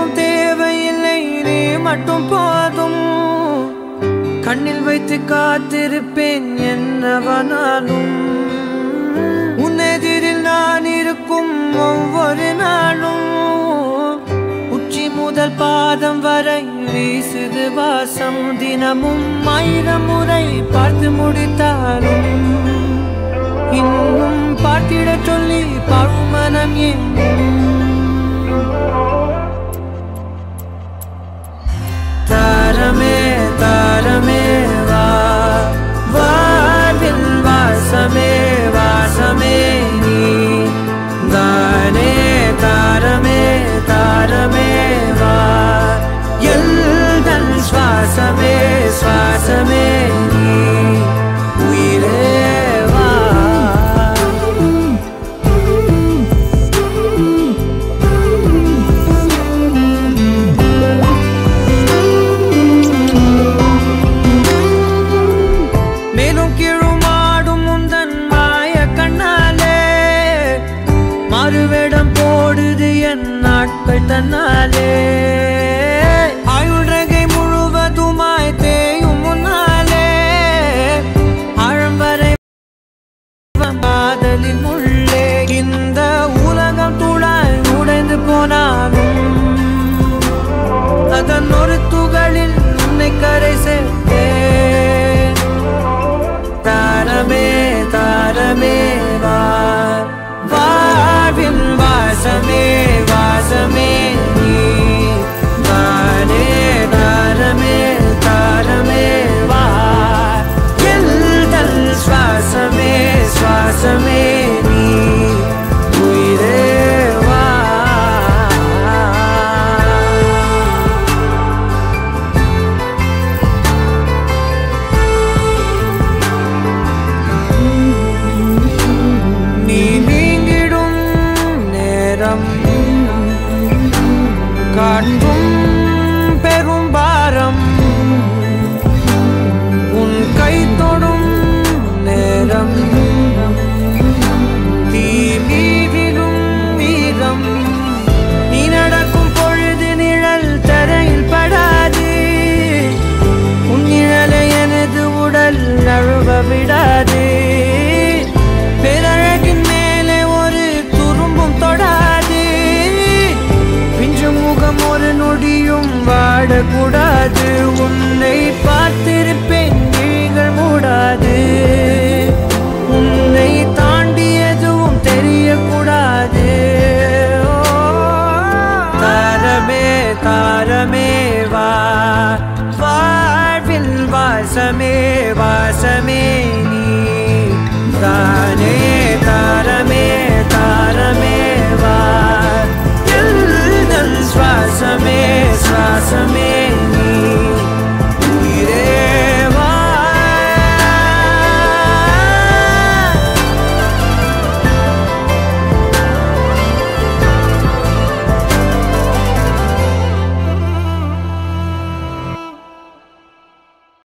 எதுவும் தேவையில்லை நீ மட்டும் போதும் கண்ணில் வைத்து காத்திருப்பேன் என்னவனாலும் உன்னெதிரில் நான் இருக்கும் ஒவ்வொரு நாளும் உச்சி முதல் பாதம் வரை வீசுது வாசம் தினமும் ஆயிரம் முறை பார்த்து முடித்தாலும் இன்னும் பார்த்திடச் சொல்லி பழுமனம் எங்கும் தாரமே தாரமே வா வாழ்வில் வாசமே வாசமே நீ தானே தாரமே தாரமே வா எல்தன் சுவாசமே சுவாசமே நீ உயிரே வா மேலும் கீழுமாடும் முந்தன் மாய கண்ணாலே மறுவேடம் போடுது என் நாட்கள் தன்னாலே ஆயுள் ரகை முழுவதுமாய் தேயும் முன்னாலே ஆழம் வரை காதலின் உள்ளே இந்த உலகம் துளாய் உடைந்து போனாலும் அதன் ஒரு துகளில் உன்னை கரை சேர்த்தேன் தாரமே தாரமே வா வாழ்வின் வாசமே வாசமே நீ தானே தாரமே தாரமே வா எல்தல் சுவாசமே சுவாசமே நீ உயிரே வா நீ நீங்கிடும் நேரம் காட்டும் பெரும் பாரம் உன் கை தொடும் நேரம் தீ மீதிலும் வீரம் நீ நடக்கும் பொழுது நிழல் தரையில் படாது உன் நிழலை எனது உடல் நழுவ விடாது பேரழகின் மேலே ஒரு துரும்பும் தொடாது பிஞ்சு முகம் ஒரு நொடியும் வாடக்கூடாது உன்னை பார்த்திருப்பேன் விழிகள் மூடாது உன்னை தாண்டி எதுவும் தெரியக்கூடாது ஓ, தாரமே தாரமே வா வாழ்வில் வாசமே